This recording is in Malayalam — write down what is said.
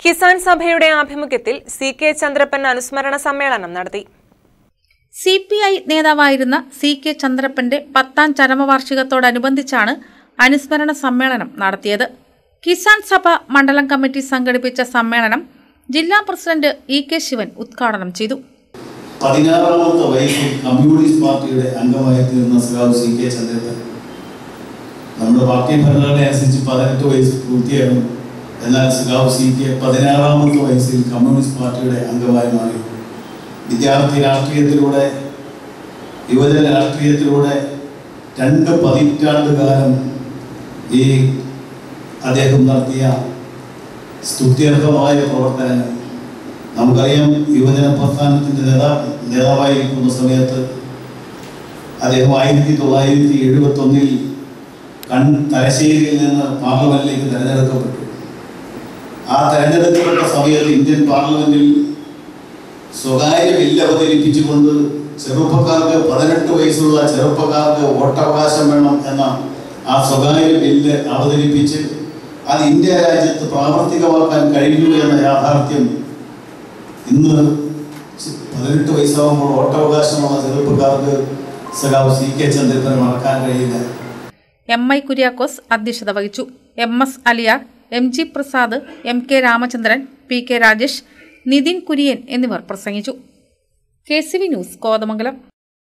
കിസാൻ സഭയുടെ ആഭിമുഖ്യത്തിൽ സി കെ ചന്ദ്രപ്പൻ അനുസ്മരണ സമ്മേളനം നടത്തി സി പി ഐ നേതാവായിരുന്ന സി കെ ചന്ദ്രപ്പന്റെ പത്താം ചരമവാർഷികത്തോടനുബന്ധിച്ചാണ് അനുസ്മരണ സമ്മേളനം നടത്തിയത് കിസാൻ സഭ മണ്ഡലം കമ്മിറ്റി സംഘടിപ്പിച്ച സമ്മേളനം ജില്ലാ പ്രസിഡന്റ് ഇ കെ ശിവൻ ഉദ്ഘാടനം ചെയ്തു പതിനാറാമത്തെ വയസ്സിൽ കമ്മ്യൂണിസ്റ്റ് പാർട്ടിയുടെ അംഗമായി തീർന്ന സഖാവ് സി കെ ചന്ദ്രപ്പൻ നമ്മുടെ പാർട്ടി ഭരണഘടന അനുസരിച്ച് പതിനെട്ട് വയസ്സ് പൂർത്തിയാകും എന്നാൽ സഖാവ് സി കെ പതിനാറാമത്തെ വയസ്സിൽ കമ്മ്യൂണിസ്റ്റ് പാർട്ടിയുടെ അംഗമായി മാറി വിദ്യാർത്ഥി രാഷ്ട്രീയത്തിലൂടെ യുവജന രാഷ്ട്രീയത്തിലൂടെ രണ്ട് പതിറ്റാണ്ട് കാലം ഈ അദ്ദേഹം നടത്തിയ സ്തുത്യർഹമായ പ്രവർത്തനങ്ങൾ നമുക്കറിയാം യുവജന പ്രസ്ഥാനത്തിൻ്റെ നേതാ നേതാവായിരിക്കുന്ന സമയത്ത് അദ്ദേഹം ആയിരത്തി തൊള്ളായിരത്തി എഴുപത്തി ഒന്നിൽ കൺ തലശ്ശേരിയിൽ നിന്ന് പാർലമെന്റിലേക്ക് തെരഞ്ഞെടുക്കപ്പെട്ടു ആ തെരഞ്ഞെടുക്കപ്പെട്ട സമയത്ത് ഇന്ത്യൻ പാർലമെന്റിൽ സ്വകാര്യ ബില്ല് അവതരിപ്പിച്ചുകൊണ്ട് ചെറുപ്പക്കാർക്ക് പതിനെട്ട് വയസ്സുള്ള ചെറുപ്പക്കാർക്ക് വോട്ടവകാശം വേണം എന്ന ആ സ്വകാര്യ ബില്ല് അവതരിപ്പിച്ച് അത് ഇന്ത്യ രാജ്യത്ത് പ്രാവർത്തികമാക്കാൻ കഴിഞ്ഞു എന്ന യാഥാർത്ഥ്യം ഇന്ന് പതിനെട്ട് വയസ്സാകുമ്പോൾ വോട്ടവകാശമുള്ള ചെറുപ്പക്കാർക്ക് സഖാവ് സി കെ ചന്ദ്രപ്പൻ മറക്കാൻ കഴിയില്ല എം ഐ കുര്യാക്കോസ് അധ്യക്ഷത വഹിച്ചു M S Aliyar M G Prasad M K Ramachandran P K Rajesh Nithin Kurian എന്നിവർ പ്രസംഗിച്ചു K C V news Kothamangalam